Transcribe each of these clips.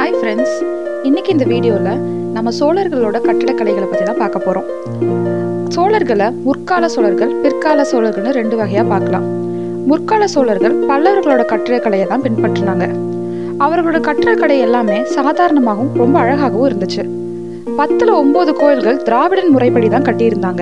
hi friends இன்னைக்கு இந்த வீடியோவில் நம்ம சோழர்களோட கட்டடக்கலைகளை பற்றி தான் பார்க்க போகிறோம் சோழர்களை முற்கால சோழர்கள் பிற்கால சோழர்கள்னு ரெண்டு வகையாக பார்க்கலாம் முற்கால சோழர்கள் பல்லவர்களோட கட்டிடக்கலையை தான் பின்பற்றினாங்க அவர்களோட கட்டிடக்கலை எல்லாமே சாதாரணமாகவும் ரொம்ப அழகாகவும் இருந்துச்சு பத்தில் ஒம்பது கோயில்கள் திராவிடன் முறைப்படி தான் கட்டியிருந்தாங்க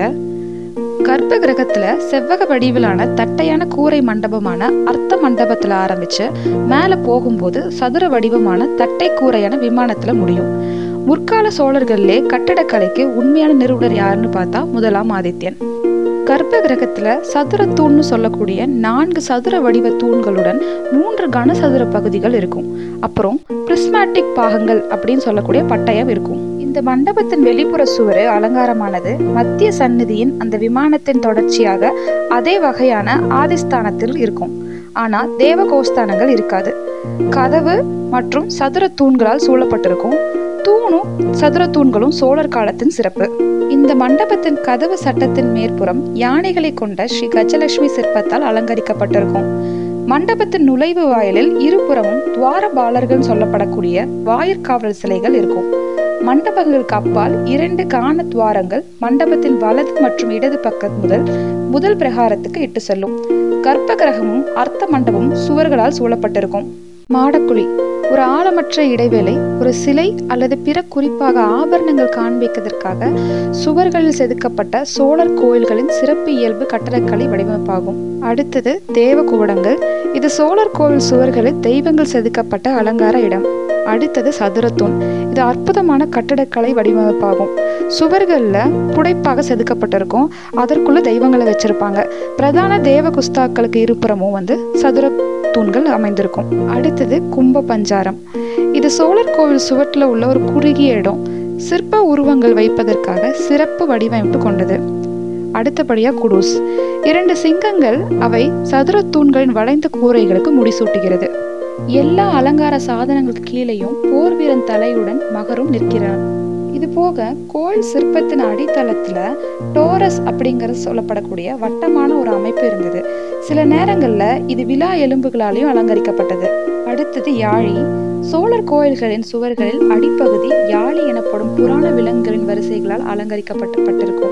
கர்ப்ப கிரகத்துல செவ்வக வடிவிலான தட்டையான கூரை மண்டபமான அர்த்த மண்டபத்துல ஆரம்பிச்சு மேல போகும்போது சதுர வடிவமான தட்டை கூரையான விமானத்துல முடியும் முற்கால சோழர்கள்லே கட்டடக்கலைக்கு உண்மையான நிறுவனர் யாருன்னு பார்த்தா முதலாம் ஆதித்யன் கர்ப்ப கிரகத்துல சதுர தூண்னு சொல்லக்கூடிய நான்கு சதுர வடிவ தூண்களுடன் மூன்று கனசதுர பகுதிகள் இருக்கும் அப்புறம் பிரிஸ்மேட்டிக் பாகங்கள் அப்படின்னு சொல்லக்கூடிய பட்டயம் இருக்கும் இந்த மண்டபத்தின் வெளிப்புற சுவர் அலங்காரமானது மத்திய சந்நிதியின் அந்த விமானத்தின் தொடர்ச்சியாக அதே வகையான ஆதிஸ்தானத்தில் இருக்கும் ஆனா தேவகோஸ்தானங்கள் இருக்காது கதவு மற்றும் சதுர தூண்களால் சூழப்பட்டிருக்கும் தூணும் சதுர தூண்களும் சோழர் காலத்தின் சிறப்பு இந்த மண்டபத்தின் கதவு சட்டத்தின் மேற்புறம் யானைகளை கொண்ட ஸ்ரீ கஜலட்சுமி சிற்பத்தால் அலங்கரிக்கப்பட்டிருக்கும் மண்டபத்தின் நுழைவு வாயிலில் இருபுறமும் துவாரபாலர்கள் சொல்லப்படக்கூடிய வாயிற்காவல் சிலைகள் இருக்கும் மண்டபங்களுக்கு அப்பால் இரண்டு காண துவாரங்கள் மண்டபத்தின் வலது மற்றும் இடது பக்கம் முதல் முதல் பிரகாரத்துக்கு இட்டு செல்லும் கர்ப்ப கிரகமும் அர்த்த மண்டபமும் சுவர்களால் சூழப்பட்டிருக்கும் மாடக்குழி ஒரு ஆழமற்ற இடைவேளை ஒரு சிலை அல்லது பிற குறிப்பாக ஆபரணங்கள் காண்பிப்பதற்காக சுவர்களில் செதுக்கப்பட்ட சோழர் கோயில்களின் சிறப்பு இயல்பு கட்டடக்கலை வடிவமைப்பாகும் அடுத்தது தேவ குவடங்கள் இது சோழர் கோவில் சுவர்களில் தெய்வங்கள் செதுக்கப்பட்ட அலங்கார இடம் அடுத்தது சதுரத்தூண் இது அற்புதமான கட்டடக்கலை வடிவமைப்பாகும் சுவர்களில் புடைப்பாக செதுக்கப்பட்டிருக்கும் அதற்குள்ள தெய்வங்களை வச்சிருப்பாங்க பிரதான தேவ குஸ்தாக்களுக்கு இருபுறமும் வந்து சதுர தூண்கள் அமைந்திருக்கும் அடுத்தது கும்ப பஞ்சாரம் இது சோழர் கோவில் சுவற்றில் உள்ள ஒரு குறுகிய இடம் சிற்ப உருவங்கள் வைப்பதற்காக சிறப்பு வடிவமைப்பு கொண்டது அடுத்தபடியா குடூஸ் இரண்டு சிங்கங்கள் அவை சதுர தூண்களின் வளைந்த கூரைகளுக்கு முடிசூட்டுகிறது எல்லா அலங்கார சாதனங்களுக்கு கீழேயும் போர் வீரன் தலையுடன் மகரும் நிற்கிறான் இது போக கோயில் சிற்பத்தின் அடித்தளத்துல டோரஸ் அப்படிங்கிறது சொல்லப்படக்கூடிய வட்டமான ஒரு அமைப்பு இருந்தது சில நேரங்கள்ல இது விழா எலும்புகளாலையும் அலங்கரிக்கப்பட்டது அடுத்தது யாழி சோழர் கோயில்களின் சுவர்களில் அடிப்பகுதி யாழி எனப்படும் புராண விலங்குகளின் வரிசைகளால் அலங்கரிக்கப்பட்டுப்பட்டிருக்கும்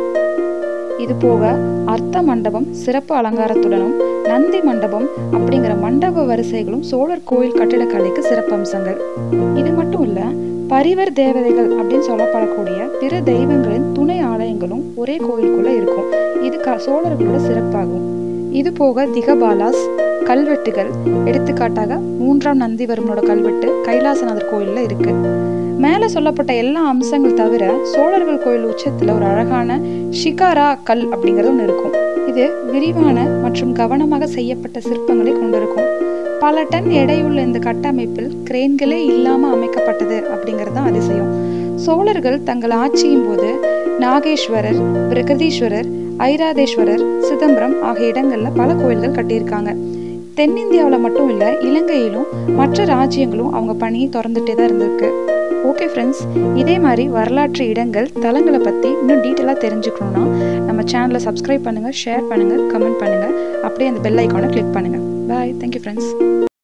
இது போக அர்த்த மண்டபம் சிறப்பு அலங்காரத்துடனும் நந்தி மண்டபம் அப்படிங்கிற மண்டப வரிசைகளும் சோழர் கோயில் கட்டிடக்கலைக்கு சிறப்பம்சங்கள் இது மட்டும் இல்ல பரிவர் தேவதைகள் அப்படின்னு சொல்லப்படக்கூடிய பிற தெய்வங்களின் துணை ஆலயங்களும் ஒரே கோயிலுக்குள்ள இருக்கும் இது க சோழர்களோட சிறப்பாகும் இது போக திகபாலாஸ் கல்வெட்டுகள் எடுத்துக்காட்டாக மூன்றாம் நந்திவர்மனோட கல்வெட்டு கைலாசநாதர் கோயில்ல இருக்கு மேலே சொல்லப்பட்ட எல்லா அம்சங்கள் தவிர சோழர்கள் கோயில் உச்சத்தில் ஒரு அழகான ஷிகாரா கல் அப்படிங்கிறது ஒன்று இருக்கும் இது விரிவான மற்றும் கவனமாக செய்யப்பட்ட சிற்பங்களை கொண்டிருக்கும் பல டன் எடையுள்ள இந்த கட்டமைப்பில் கிரேன்களே இல்லாமல் அமைக்கப்பட்டது அப்படிங்கிறது தான் அதிசயம் சோழர்கள் தங்கள் ஆட்சியின் போது நாகேஸ்வரர் பிரகதீஸ்வரர் ஐராதேஸ்வரர் சிதம்பரம் ஆகிய இடங்களில் பல கோயில்கள் கட்டியிருக்காங்க தென்னிந்தியாவில் மட்டும் இல்லை இலங்கையிலும் மற்ற ராஜ்யங்களும் அவங்க பணியை திறந்துட்டே தான் இருந்திருக்கு ஓகே ஃப்ரெண்ட்ஸ் இதே மாதிரி வரலாற்று இடங்கள் தலங்களை பற்றி இன்னும் டீட்டெயிலாக தெரிஞ்சுக்கணுன்னா நம்ம சேனலை சப்ஸ்கிரைப் பண்ணுங்கள் ஷேர் பண்ணுங்கள் கமெண்ட் பண்ணுங்கள் அப்படியே அந்த பெல் ஐக்கானை கிளிக் பண்ணுங்கள் பாய் தேங்க்யூ ஃப்ரெண்ட்ஸ்